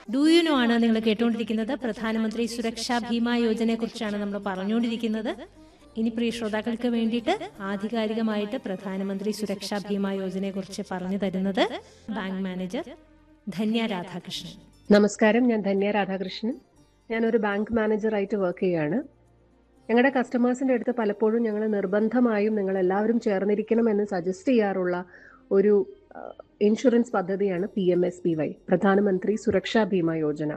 do you know ആണ് നിങ്ങൾ കേട്ടുകൊണ്ടിരിക്കുന്നത് പ്രധാനമന്ത്രി സുരക്ഷാ ഭീമ യോജനയെ കുറിച്ചാണ് നമ്മൾ പറഞ്ഞുകൊണ്ടിരിക്കുന്നത് ഇനി പ്രിയ ശ്രോതാക്കൾക്ക് വേണ്ടിയിട്ട് ആധികാരികമായിട്ട് പ്രധാനമന്ത്രി സുരക്ഷാ ഭീമ യോജനയെ കുറിച്ച് പറഞ്ഞു തരുന്നത് ബാങ്ക് മാനേജർ ധന്യ രാധാകൃഷ്ണൻ നമസ്കാരം ഞാൻ ധന്യ രാധാകൃഷ്ണൻ ഞാനൊരു ബാങ്ക് മാനേജറായിട്ട് വർക്ക് ചെയ്യുകയാണ് ഞങ്ങളുടെ കസ്റ്റമേഴ്സിൻ്റെ അടുത്ത് പലപ്പോഴും ഞങ്ങൾ നിർബന്ധമായും നിങ്ങൾ എല്ലാവരും ചേർന്നിരിക്കണമെന്ന് സജസ്റ്റ് ചെയ്യാറുള്ള ഒരു ഇൻഷുറൻസ് പദ്ധതിയാണ് P M S B Y Pradhan Mantri Suraksha Bima Yojana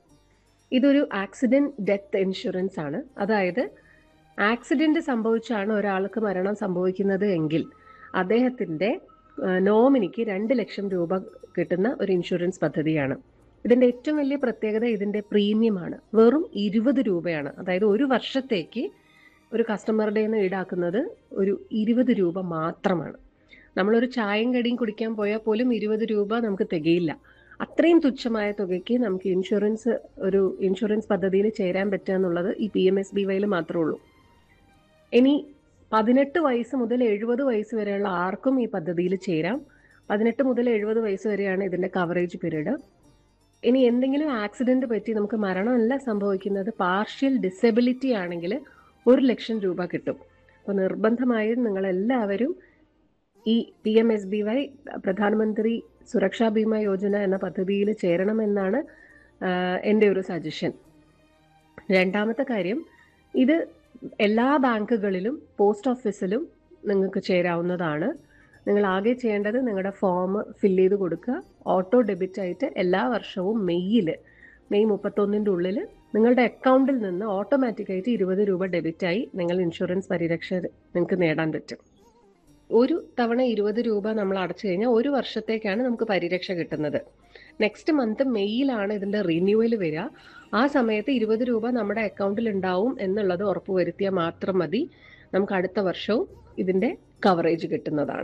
ഇതൊരു ആക്സിഡന്റ് ഡെത്ത് ഇൻഷുറൻസ് ആണ് അതായത് ആക്സിഡന്റ് സംഭവിച്ചാണ് ഒരാൾക്ക് മരണം സംഭവിക്കുന്നത് എങ്കിൽ അദ്ദേഹത്തിന്റെ നോമിനിക്ക് രണ്ട് ലക്ഷം രൂപ കിട്ടുന്ന ഒരു ഇൻഷുറൻസ് പദ്ധതിയാണ് ഇതിന്റെ ഏറ്റവും വലിയ പ്രത്യേകത ഇതിന്റെ പ്രീമിയമാണ് വെറും ഇരുപത് രൂപയാണ് അതായത് ഒരു വർഷത്തേക്ക് ഒരു കസ്റ്റമറുടെ നിന്ന് ഈടാക്കുന്നത് ഒരു ഇരുപത് രൂപ മാത്രമാണ് നമ്മളൊരു ചായയും കടിയും കുടിക്കാൻ പോയാൽ പോലും ഇരുപത് രൂപ നമുക്ക് തികയില്ല അത്രയും തുച്ഛമായ തുകയ്ക്ക് നമുക്ക് ഇൻഷുറൻസ് ഒരു ഇൻഷുറൻസ് പദ്ധതിയിൽ ചേരാൻ പറ്റുക എന്നുള്ളത് ഈ പി എം എസ് ബി വൈയിൽ മാത്രമേ ഉള്ളൂ ഇനി പതിനെട്ട് വയസ്സ് മുതൽ എഴുപത് വയസ്സ് വരെയുള്ള ആർക്കും ഈ പദ്ധതിയിൽ ചേരാം പതിനെട്ട് മുതൽ എഴുപത് വയസ്സ് വരെയാണ് ഇതിന്റെ കവറേജ് പീരീഡ് ഇനി എന്തെങ്കിലും ആക്സിഡന്റ് പറ്റി നമുക്ക് മരണമല്ല സംഭവിക്കുന്നത് പാർഷ്യൽ ഡിസബിലിറ്റി ആണെങ്കിൽ ഒരു ലക്ഷം രൂപ കിട്ടും അപ്പോൾ നിർബന്ധമായും നിങ്ങൾ എല്ലാവരും ഈ P M S B Y Pradhan Mantri Suraksha Bima Yojana എന്ന പദ്ധതിയിൽ ചേരണമെന്നാണ് എൻ്റെ ഒരു സജഷൻ രണ്ടാമത്തെ കാര്യം ഇത് എല്ലാ ബാങ്കുകളിലും പോസ്റ്റ് ഓഫീസിലും നിങ്ങൾക്ക് ചേരാവുന്നതാണ് നിങ്ങൾ ആകെ ചെയ്യേണ്ടത് നിങ്ങളുടെ ഫോം ഫില്ല് ചെയ്ത് കൊടുക്കുക ഓട്ടോ ഡെബിറ്റ് ആയിട്ട് എല്ലാ വർഷവും മെയ്യിൽ മെയ് മുപ്പത്തൊന്നിൻ്റെ ഉള്ളിൽ നിങ്ങളുടെ അക്കൗണ്ടിൽ നിന്ന് ഓട്ടോമാറ്റിക്കായിട്ട് ഇരുപത് രൂപ ഡെബിറ്റായി നിങ്ങൾ ഇൻഷുറൻസ് പരിരക്ഷ നിങ്ങൾക്ക് നേടാൻ പറ്റും ഒരു തവണ ഇരുപത് രൂപ നമ്മൾ അടച്ചു കഴിഞ്ഞാൽ ഒരു വർഷത്തേക്കാണ് നമുക്ക് പരിരക്ഷ കിട്ടുന്നത് നെക്സ്റ്റ് മന്ത് മെയ്യിലാണ് ഇതിന്റെ റിന്യൂവൽ വരിക ആ സമയത്ത് ഇരുപത് രൂപ നമ്മുടെ അക്കൗണ്ടിൽ ഉണ്ടാവും എന്നുള്ളത് ഉറപ്പുവരുത്തിയാൽ മാത്രം മതി നമുക്ക് അടുത്ത വർഷവും ഇതിന്റെ കവറേജ് കിട്ടുന്നതാണ്